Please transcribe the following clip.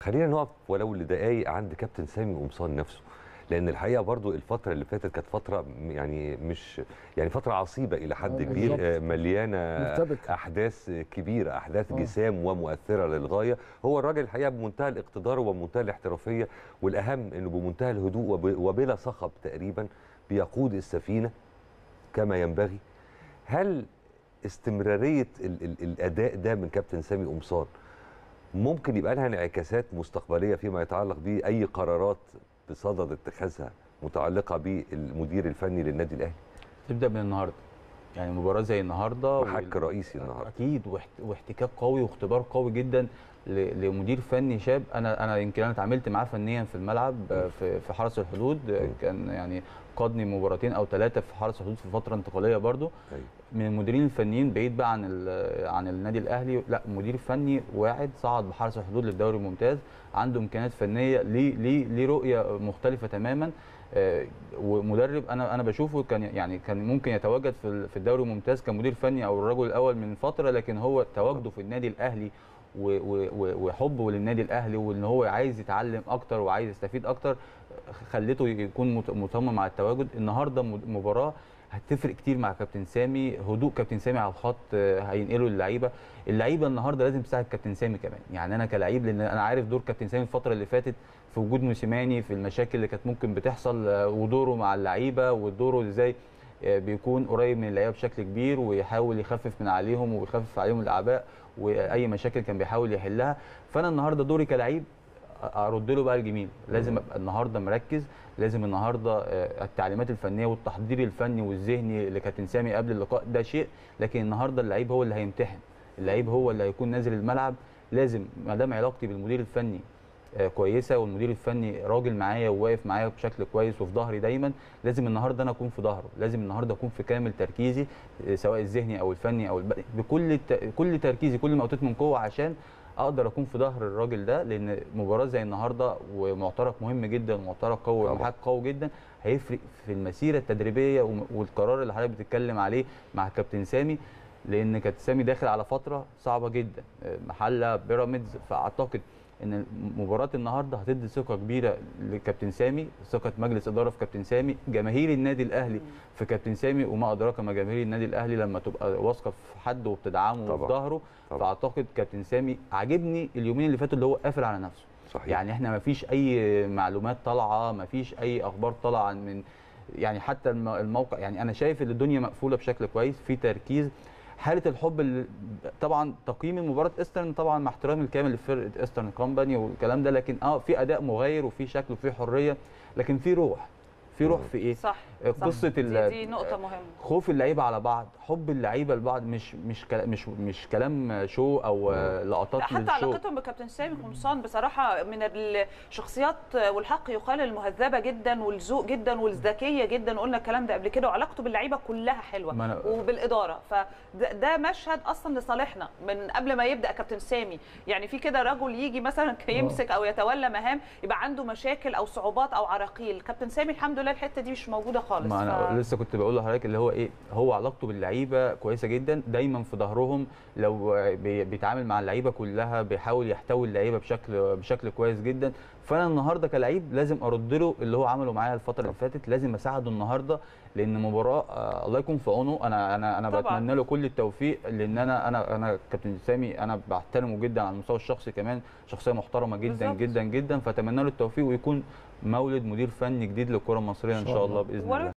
خلينا نقف ولو لدقايق عند كابتن سامي قمصان نفسه لان الحقيقه برضو الفتره اللي فاتت كانت فتره يعني مش يعني فتره عصيبه الى حد آه، كبير بالظبط. آه، مليانه مرتبكة. احداث كبيره احداث آه. جسام ومؤثره للغايه هو الراجل الحقيقه بمنتهى الاقتدار وبمنتهى الاحترافيه والاهم انه بمنتهى الهدوء وب- وبلا صخب تقريبا بيقود السفينه كما ينبغي هل استمراريه ال ال الاداء ده من كابتن سامي قمصان ممكن يبقى لها انعكاسات مستقبليه فيما يتعلق باي قرارات بصدد اتخاذها متعلقه بالمدير الفني للنادي الاهلي تبدا من النهارده يعني مباراه زي النهارده محك رئيسي النهارده اكيد واحت- واحتكاك قوي واختبار قوي جدا ل- لمدير فني شاب انا انا يمكن انا اتعاملت معاه فنيا في الملعب آه، في في حرس الحدود آه، م. كان يعني قادني مباراتين او ثلاثه في حرس الحدود في فتره انتقاليه برضو أيوة. من المديرين الفنيين بعيد بقى عن ال- عن النادي الاهلي لا مدير فني واحد صعد بحرس الحدود للدوري الممتاز عنده امكانيات فنيه ليه ليه ليه رؤيه مختلفه تماما آه، ومدرب انا انا بشوفه كان يعني كان ممكن يتواجد في ال- في الدوري الممتاز كمدير فني او الرجل الاول من فتره لكن هو تواجده في النادي الاهلي و- و- و- وحبه للنادي الاهلي وان هو عايز يتعلم اكتر وعايز يستفيد اكتر خلته يكون مت- مصمم على التواجد النهارده م- مباراه هتفرق كتير مع كابتن سامي هدوء كابتن سامي على الخط آه، هينقله للعيبه اللعيبه النهارده لازم تساعد كابتن سامي كمان يعني انا كلعيب لان انا عارف دور كابتن سامي الفتره اللي فاتت في وجود موسيماني في المشاكل اللي كانت ممكن بتحصل آه، ودوره مع اللعيبه ودوره ازاي آه، بيكون قريب من اللعيبه بشكل كبير ويحاول يخفف من عليهم ويخفف عليهم الاعباء واي مشاكل كان بيحاول يحلها فانا النهارده دوري كلعيب ارد له بقى الجميل لازم ابقى النهارده مركز لازم النهارده آه، التعليمات الفنيه والتحضير الفني والذهني لكابتن سامي قبل اللقاء ده شيء لكن النهارده اللعيب هو اللي هيمتحن اللعيب هو اللي هيكون نازل الملعب لازم ما دام علاقتي بالمدير الفني آه، كويسه والمدير الفني راجل معايا وواقف معايا بشكل كويس وفي ظهري دايما لازم النهارده انا اكون في ظهره لازم النهارده اكون في كامل تركيزي آه، سواء الذهني او الفني او الب... بكل الت... كل تركيزي كل ما اوتيت من قوه عشان اقدر اكون في ظهر الراجل ده لان مباراه زي النهارده ومعترك مهم جدا ومعترك قوي طبعا. ومحك قوي جدا هيفرق في المسيره التدريبيه وم- والقرار اللي حضرتك بتتكلم عليه مع كابتن سامي لان كابتن سامي داخل على فتره صعبه جدا آه، محله بيراميدز فاعتقد ان مباراه النهارده هتدي ثقه كبيره لكابتن سامي ثقه مجلس اداره في كابتن سامي جماهير النادي الاهلي في كابتن سامي وما ادراك ما جماهير النادي الاهلي لما تبقى واثقه في حد وبتدعمه طبعا. وفي ظهره طبعا. فاعتقد كابتن سامي عاجبني اليومين اللي فاتوا اللي هو قافل على نفسه صحيح يعني احنا ما فيش اي معلومات طالعه ما فيش اي اخبار طالعه من يعني حتى الم- الموقع يعني انا شايف ان الدنيا مقفوله بشكل كويس في تركيز حاله الحب اللي طبعا تقييم المباراه ايسترن طبعا مع احترامي الكامل لفرقه ايسترن كومباني والكلام ده لكن اه في اداء مغاير وفي شكل وفي حريه لكن في روح في روح في ايه صح صح. قصه دي, ال- دي نقطة مهمة خوف اللعيبه على بعض حب اللعيبه لبعض مش مش كلام مش مش كلام شو او آه، لقطات لا، حتى للشو علاقتهم بكابتن سامي قمصان بصراحة من الشخصيات والحق يقال المهذبة جدا والذوق جدا والذكية جدا قلنا الكلام ده قبل كده وعلاقته باللعيبة كلها حلوة ما أنا- وبالإدارة فده ده مشهد أصلا لصالحنا من قبل ما يبدأ كابتن سامي يعني في كده رجل يجي مثلا يمسك أو يتولى مهام يبقى عنده مشاكل أو صعوبات أو عراقيل كابتن سامي الحمد لله الحتة دي مش موجودة خالص ما انا ف- لسه كنت بقول لحضرتك اللي هو ايه هو علاقته باللعيبه كويسه جدا دايما في ظهرهم لو بي- بيتعامل مع اللعيبه كلها بيحاول يحتوي اللعيبه بشكل بشكل كويس جدا فانا النهارده كلعيب لازم ارد له اللي هو عمله معايا الفتره اللي فاتت لازم اساعده النهارده لان مباراه آه، الله يكون في عونه انا انا انا طبعاً. بتمنى له كل التوفيق لان انا انا انا كابتن سامي انا بحترمه جدا على المستوى الشخصي كمان شخصيه محترمه جدا بالظبط. جدا جدا فاتمنى له التوفيق ويكون مولد مدير فني جديد للكره المصريه ان إن شاء شاء الله. الله باذن ولو الله